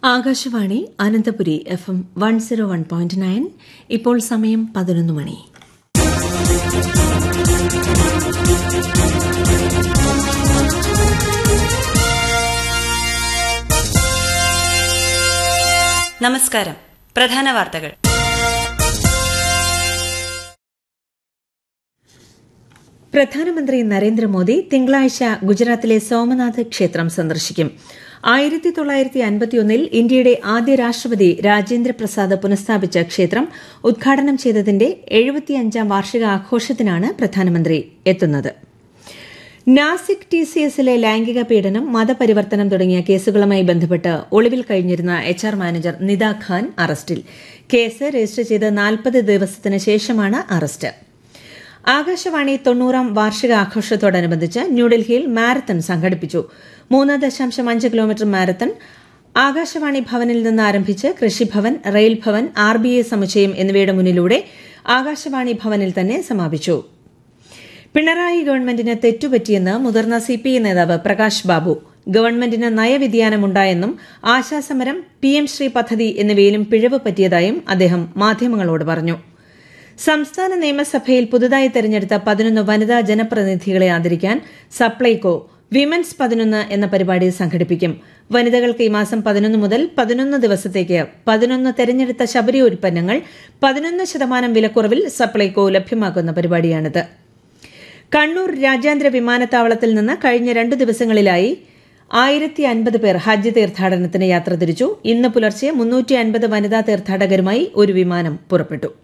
Akashvani Ananthapuri F M one zero one point nine ഇപ്പോൾ സമയം പതിനൊന്ന് മണി നമസ്കാരം പ്രധാന വാർത്തകൾ പ്രധാനമന്ത്രി നരേന്ദ്രമോദി തിങ്കളാഴ്ച ഗുജറാത്തിലെ സോമനാഥ് ക്ഷേത്രം സന്ദർശിക്കും ആയിരത്തി തൊള്ളായിരത്തി അൻപത്തിയൊന്നിൽ ഇന്ത്യയുടെ ആദ്യ രാഷ്ട്രപതി രാജേന്ദ്ര പ്രസാദ് പുനഃസ്ഥാപിച്ച ക്ഷേത്രം ഉദ്ഘാടനം ചെയ്തതിന്റെ എഴുപത്തിയഞ്ചാം വാർഷിക ആഘോഷത്തിനാണ് പ്രധാനമന്ത്രി എത്തുന്നത് നാസിക് ടി സി എസിലെ ലൈംഗിക പീഡനം മതപരിവർത്തനം തുടങ്ങിയ കേസുകളുമായി ബന്ധപ്പെട്ട് ഒളിവിൽ കഴിഞ്ഞിരുന്ന H R manager Nida Khan അറസ്റ്റിൽ കേസ് രജിസ്റ്റർ ചെയ്ത് നാൽപ്പത് ദിവസത്തിന് ശേഷമാണ് അറസ്റ്റ് ആകാശവാണി തൊണ്ണൂറാം വാർഷികാഘോഷത്തോടനുബന്ധിച്ച് ന്യൂഡൽഹിയിൽ മാരത്തൺ സംഘടിപ്പിച്ചു മൂന്ന് ദശാംശം അഞ്ച് കിലോമീറ്റർ മാരത്തൺ ആകാശവാണി ഭവനിൽ നിന്ന് ആരംഭിച്ച് Krishibhavan rail Bhavan R B I സമുച്ചയം എന്നിവയുടെ മുന്നിലൂടെ ആകാശവാണി ഭവനിൽ തന്നെ സമാപിച്ചു പിണറായി ഗവൺമെന്റിന് തെറ്റുപറ്റിയെന്ന് മുതിർന്ന സി പി ഐ നേതാവ് പ്രകാശ് ബാബു ഗവൺമെന്റിന് നയവ്യതിയാനമുണ്ടായെന്നും ആശാസമരം പി എം ശ്രീ പദ്ധതി എന്നിവയിലും പിഴവ് പറ്റിയതായും അദ്ദേഹം മാധ്യമങ്ങളോട് പറഞ്ഞു സംസ്ഥാന നിയമസഭയിൽ പുതുതായി തെരഞ്ഞെടുത്ത പതിനൊന്ന് വനിതാ ജനപ്രതിനിധികളെ ആദരിക്കാൻ സപ്ലൈകോ വിമൻസ് പതിനൊന്ന് എന്ന പരിപാടി സംഘടിപ്പിക്കും വനിതകൾക്ക് ഈ മാസം പതിനൊന്ന് മുതൽ പതിനൊന്ന് ദിവസത്തേക്ക് പതിനൊന്ന് തെരഞ്ഞെടുത്ത ശബരി ഉൽപ്പന്നങ്ങൾ പതിനൊന്ന് ശതമാനം വിലക്കുറവിൽ സപ്ലൈകോ ലഭ്യമാക്കുന്ന പരിപാടിയാണിത് കണ്ണൂർ രാജ്യാന്തര വിമാനത്താവളത്തിൽ നിന്ന് കഴിഞ്ഞ രണ്ടു ദിവസങ്ങളിലായി ആയിരത്തി അൻപത് പേർ ഹജ്ജ് തീർത്ഥാടനത്തിന് യാത്ര തിരിച്ചു ഇന്ന് പുലർച്ചെ മുന്നൂറ്റി അൻപത് വനിതാ തീർത്ഥാടകരുമായി ഒരു വിമാനം പുറപ്പെട്ടു